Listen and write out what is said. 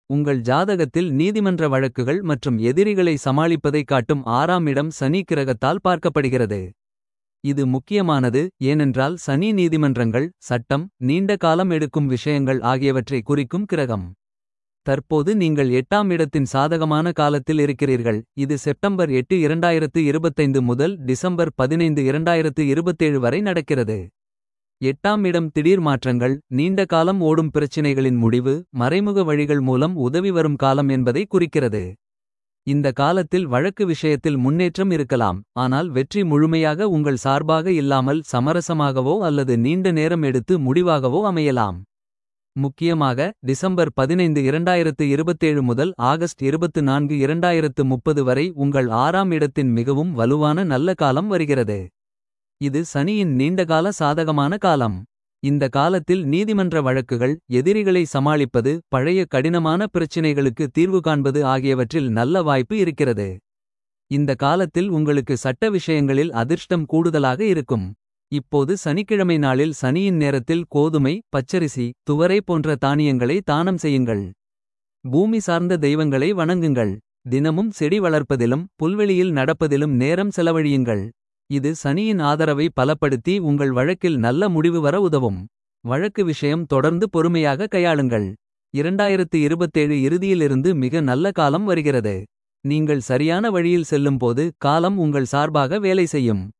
உங்கள் ஜாதகத்தில் நீதிமன்ற வழக்குகள் மற்றும் எதிரிகளை சமாளிப்பதைக் காட்டும் ஆறாம் இடம் சனி கிரகத்தால் பார்க்கப்படுகிறது. இது முக்கியமானது ஏனென்றால் சனி நீதிமன்றங்கள் சட்டம் நீண்ட காலம் எடுக்கும் விஷயங்கள் ஆகியவற்றை குறிக்கும் கிரகம். தற்போது நீங்கள் எட்டாம் இடத்தின் சாதகமான காலத்தில் இருக்கிறீர்கள் இது செப்டம்பர் 8 2025 முதல் டிசம்பர் 15 2027 வரை நடக்கிறது. எட்டாம் இடம் திடீர் மாற்றங்கள் நீண்ட காலம் ஓடும் பிரச்சினைகளின் முடிவு மறைமுக வழிகள் மூலம் உதவி வரும் காலம் என்பதை குறிக்கிறது. இந்த காலத்தில் வழக்கு விஷயத்தில் முன்னேற்றம் இருக்கலாம் ஆனால் வெற்றி முழுமையாக உங்கள் சார்பாக இல்லாமல் சமரசமாகவோ அல்லது நீண்ட நேரம் எடுத்து முடிவாகவோ அமையலாம். முக்கியமாக டிசம்பர் 15 2027 முதல் ஆகஸ்ட் 24 2030 வரை உங்கள் ஆறாம் இடத்தின் மிகவும் வலுவான நல்ல காலம் வருகிறது. இது சனியின் நீண்டகால சாதகமான காலம். இந்த காலத்தில் நீதிமன்ற வழக்குகள் எதிரிகளை சமாளிப்பது பழைய கடினமான பிரச்சினைகளுக்கு தீர்வு காண்பது ஆகியவற்றில் நல்ல வாய்ப்பு இருக்கிறது. இந்த காலத்தில் உங்களுக்கு சட்ட விஷயங்களில் அதிர்ஷ்டம் கூடுதலாக இருக்கும். இப்போது சனிக்கிழமை நாளில் சனியின் நேரத்தில் கோதுமை பச்சரிசி துவரை போன்ற தானியங்களை தானம் செய்யுங்கள். பூமி சார்ந்த தெய்வங்களை வணங்குங்கள். தினமும் செடி வளர்ப்பதிலும் புல்வெளியில் நடப்பதிலும் நேரம் செலவழியுங்கள். இது சனியின் ஆதரவை பலப்படுத்தி உங்கள் வழக்கில் நல்ல முடிவு வர உதவும். வழக்கு விஷயம் தொடர்ந்து பொறுமையாக கையாளுங்கள். 2027 இறுதியிலிருந்து மிக நல்ல காலம் வருகிறது. நீங்கள் சரியான வழியில் செல்லும்போது காலம் உங்கள் சார்பாக வேலை செய்யும்.